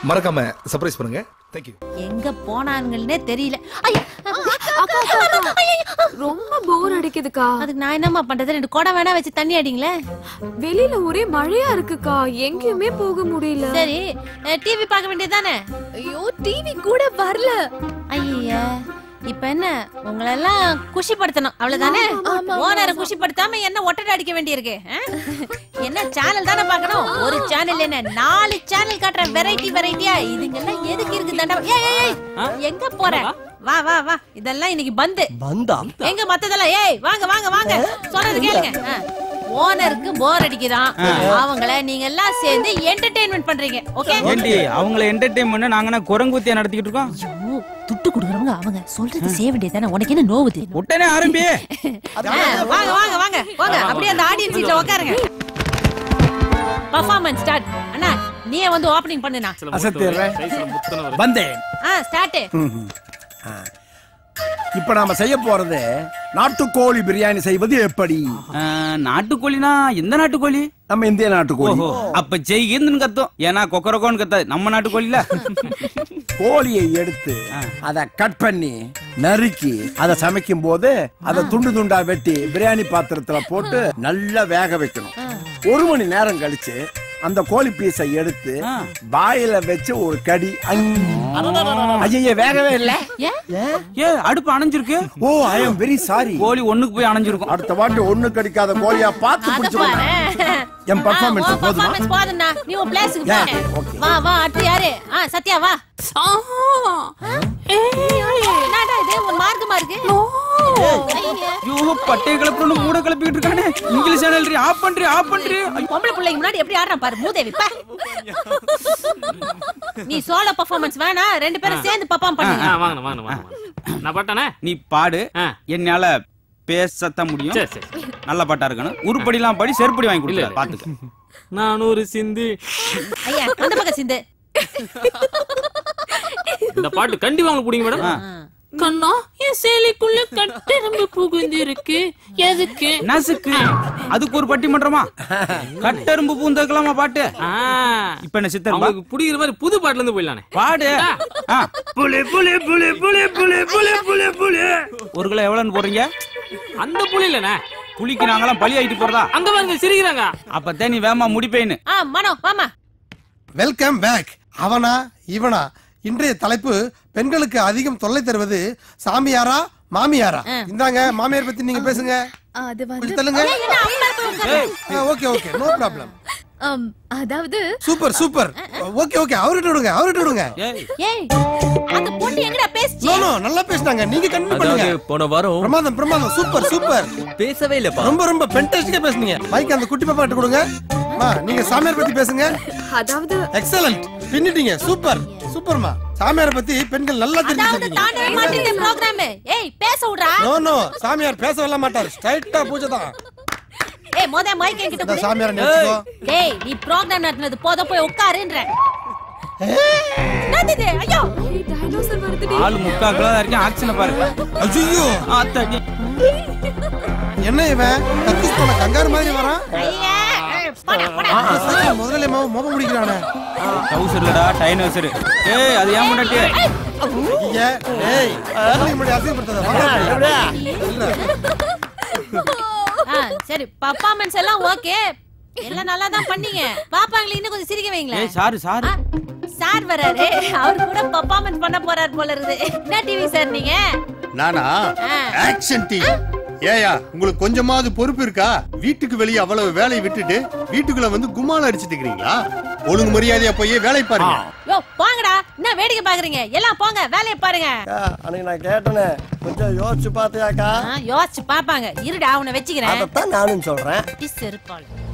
மறக்காம சர்ப்ரைஸ் பண்ணுங்க தேங்க்யூ எங்க போனானுங்கன்னே தெரியல ஐயா, அக்கா, அக்கா, அக்கா. ரொம்ப போர் அடிக்குதுக்கா அதுக்கு நான் என்னம்மா பண்றது ரெண்டு குடம் வேணா வச்சு தண்ணி அடிங்களேன் வெளியில ஒரே மழையா இருக்குக்கா எங்கேயுமே போக முடியல சரி டிவி பார்க்க வேண்டியதுதானே ஐயோ டிவி கூட வரல ஐயா இப்ப என்ன உங்களெல்லாம் குஷிப்படுத்தணும் அவ்வளவுதானே ஆமா, ஓனரை குஷிப்படுத்தாம என்ன ஒட்டடை அடிக்க வேண்டியிருக்கு ஆ? என்ன சேனல் தானே பார்க்கணும் ஒரு சேனல் என்ன நாலு சேனல் காட்டுற வெரைட்டி வெரைட்டியா இதுங்கெல்லாம் எதுக்கு இருக்கு தண்டா ஏய் ஏய், ஏய் எங்க போற வா வா வா இதெல்லாம் இன்னைக்கு பந்து பந்தா எங்க மத்ததெல்லாம் ஏய் வாங்க வாங்க வாங்க சொல்றது கேளுங்க ஆ. ஓனருக்கு போர் அடிக்குதான் அவங்கள நீங்க எல்லாம் சேர்ந்து என்டர்டெயின்மெண்ட் பண்றீங்க ஓகே ஏண்டி அவங்கள என்டர்டைன் பண்ண நாங்க குரங்குத்தியா நடத்திக்கிட்டு இருக்கோம் ஐயோ, துட்டு குடுக்குறவங்க அவங்க சொல்றது செய்ய வேண்டியதானே உனக்கு என்ன நோவுது உடனே ஆரம்பி ஆ, வாங்க வாங்க வாங்க வாங்க அப்படியே அந்த ஆடியன்ஸ் சீட்ல உட்காருங்க பர்ஃபார்மன்ஸ் ஸ்டார்ட் அண்ணா நீயே வந்து ஓபனிங் பண்ணுனா அசத்திடுறேன் வந்தேன் ஆ ஸ்டார்ட் இப்ப நாம செய்ய போறது நாட்டுக்கோழி பிரியாணி செய்வது எப்படி ஆஹ், நாட்டுக்கோழினா எந்த நாட்டுக்கோழி நம்ம இந்திய நாட்டுக்கோழி ஓஹோ அப்ப ஜெய்கின்னு கத்தும் ஏன்னா கொக்கரக்கோன்னு கத்தாது நம்ம நாட்டுக்கோழில கோழியை எடுத்து அதை கட் பண்ணி நறுக்கி அதை சமைக்கும் போது அதை துண்டு துண்டா வெட்டி பிரியாணி பாத்திரத்துல போட்டு நல்லா வேக வைக்கணும் ஒரு மணி நேரம் கழிச்சு அந்த கோழி பீஸை எடுத்து வாயில வச்சு ஒரு கடி ஐய வேகவே இல்ல ஏன் ஏ அடுப்பு அணைஞ்சிருக்கு oh I am very sorry கோழி ஒண்ணுக்கு போய் அணைஞ்சிருக்கும் அடுத்த வாட்டி ஒண்ணு கடிக்காத கோழியா பார்த்து அத பிடிச்சுக்கோங்க பாரு என் performance போதுமா? பர்ஃபார்மன்ஸ் போதும்ண்ணா நீ உன் பிளேஸ்க்கு Yeah, போ okay. வா வா அடுத்து யாரு ஆ சத்யா வா என்னடா இது ஒரு மார்க்கமா இருக்கு ஐயா. ஐயோ பட்டைய கிளப்புறோம் மூட கிளப்பிட்டு இருக்கானே இங்கிலீஷ் சேனல் ஆஃப் பண்றி ஆஃப் பண்றி பொம்பளை பிள்ளைங்க முன்னாடி எப்படி ஆடுறான் பாரு மூதேவி பா. நீ சோலோ பெர்ஃபார்மன்ஸ் வேணா ரெண்டு பேரும் சேர்ந்து பெர்ஃபார்ம் பண்ணுங்க ஆ, வாங்கண்ணா வாங்கண்ணா வாங்கண்ணா நான் பாட்டானே நீ பாடு ஆ. என்னால பேசத்தான் முடியும் சரி சரி நல்ல பாட்டா இருக்கணும் உருப்படிலாம் படி செருப்படி வாங்கி இல்ல. கொடுக்கல பாத்துக்க நான் ஒரு சிந்து ஐயா அந்த பக்கம் சிந்து இந்த பாட்டு கண்டிப்பா உங்களுக்கு பிடிக்கும் மேடம் ஆ. கண்ணா என் சேலைக்குள்ள கட்டெரும்பு புகுந்து இருக்கு எதுக்கு நசுக்கு அதுக்கு ஒரு பட்டிமன்றமா கட்டெரும்பு பூந்தக்கலாமா பாட்டு ஆ, இப்ப என்ன சித்தர் அவங்களுக்கு பிடிக்கிற மாதிரி புது பாட்டுல இருந்து போயிடலானே பாடு ஆ. புலி புலி புலி புலி புலி புலி புலி புலி ஒரு கிலோ எவ்வளவுன்னு போடுறீங்க அந்த புலி இல்லண்ணே புலிக்கு நாங்கெல்லாம் பழி ஆயிட்டு போறதா அங்க பாருங்க சிரிக்கிறாங்க அப்பதான் நீ வேமா முடிப்பேன்னு ஆ மனோ வாமா வெல்கம் பேக் அவனா இவனா இன்றைய தலைப்பு பெண்களுக்கு அதிகம் தொல்லை தருவது சாமியாரா மாமியாரா இந்தாங்க மாமியார் பத்தி நீங்க பேசுங்க அது வந்து கொஞ்சம் தள்ளுங்க என்ன அவங்க போய் உட்காரு. ஓகே ஓகே நோ ப்ராப்ளம் ஆம், அதாவது சூப்பர் சூப்பர் ஓகே ஓகே அவர்கிட்ட விடுங்க அவர்கிட்ட விடுங்க ஏய் ஏய் அந்த பொண்ணு எங்கடா பேசுச்சு நோ நோ நல்லா பேசுனாங்க நீங்க கண்டிப்பா பண்ணுங்க போன வாரம் பிரமாதம் பிரமாதம் சூப்பர் சூப்பர் பேசவே இல்லப்பா ரொம்ப ரொம்ப பென்டாஸ்டிக்கா பேசுனீங்க மைக் அந்த குட்டி பாப்பா கிட்ட கொடுங்க மா நீங்க சாமியார் பத்தி பேசுங்க அதாவது எக்ஸலண்ட் பின்னிட்டீங்க சூப்பர் சூப்பர்மா சாமியார் பத்தி பெண்கள் நல்லா அதாவது தெரிஞ்சுக்கிட்டீங்க தாண்டவே மாட்டேங்குது ப்ரோக்ராம் ஏய் பேச விடுறா நோ நோ சாமியார் பேச வரல மாட்டார் ஸ்ட்ரைட்டா பூஜை தான் ஏய் மொத மைக் என்கிட்ட இந்த கொடு சாமியார் நினைச்சுக்கோ டேய் நீ ப்ரோக்ராம் நடத்துனது போத போய் உட்காருன்ற என்னது இது ஐயோ டைனோசர் வருது ஆளு முக்கா கிலோ தான் இருக்கேன் ஆக்ஷனை பாரு ஐயோ ஆத்தாடி என்ன இவன் கத்திஸ் போன கங்காரு மாதிரி வரான் ஐயா ஏய், போடா போடா முதல்ல மாவு மோபம் முடிக்கிறானே டவுசர்லடா டைனோசர் ஏய் அது ஏன் முன்னாடி ஐயா ஏய் உங்களுக்கு முன்னாடி அசிங்கப்படுத்தாத வாங்க. இல்ல. ஆ, சரி பர்ஃபார்மன்ஸ் எல்லாம் ஓகே எல்லாம் நல்லா தான் பண்ணீங்க பாப்பாங்களே இன்னும் கொஞ்சம் சிரிக்க வைங்களேன் ஏய் சாரு சாரு ஆ, சார் வராரு அவர் கூட பர்ஃபார்மன்ஸ் பண்ண போறாரு போல இருக்குது என்ன டிவி சார் நீங்க நானா ஆ. ஆக்ஷன் டீம் ஏயா உங்களுக்கு கொஞ்சமாவது பொறுப்பு இருக்கா வீட்டுக்கு வெளியே அவ்வளவு வேலையை விட்டுட்டு வீட்டுக்குள்ள வந்து கும்மால அடிச்சிட்டு இருக்கிறீங்களா ஒழுங்கு மரியாதையா போய் வேலை பாருங்க யோ போங்கடா என்ன வேடிக்கை பாக்குறீங்க எல்லாம் போங்க வேலையை பாருங்க அக்கா, அன்னைக்கு நான் கேட்டேனே கொஞ்சம் யோசிச்சு பார்த்தியாக்கா ஆ, யோசிச்சு பாப்பாங்க இருடா உன்னை வச்சுக்கிறேன் அதைத்தான் நானும் சொல்றேன் செருப்பாள்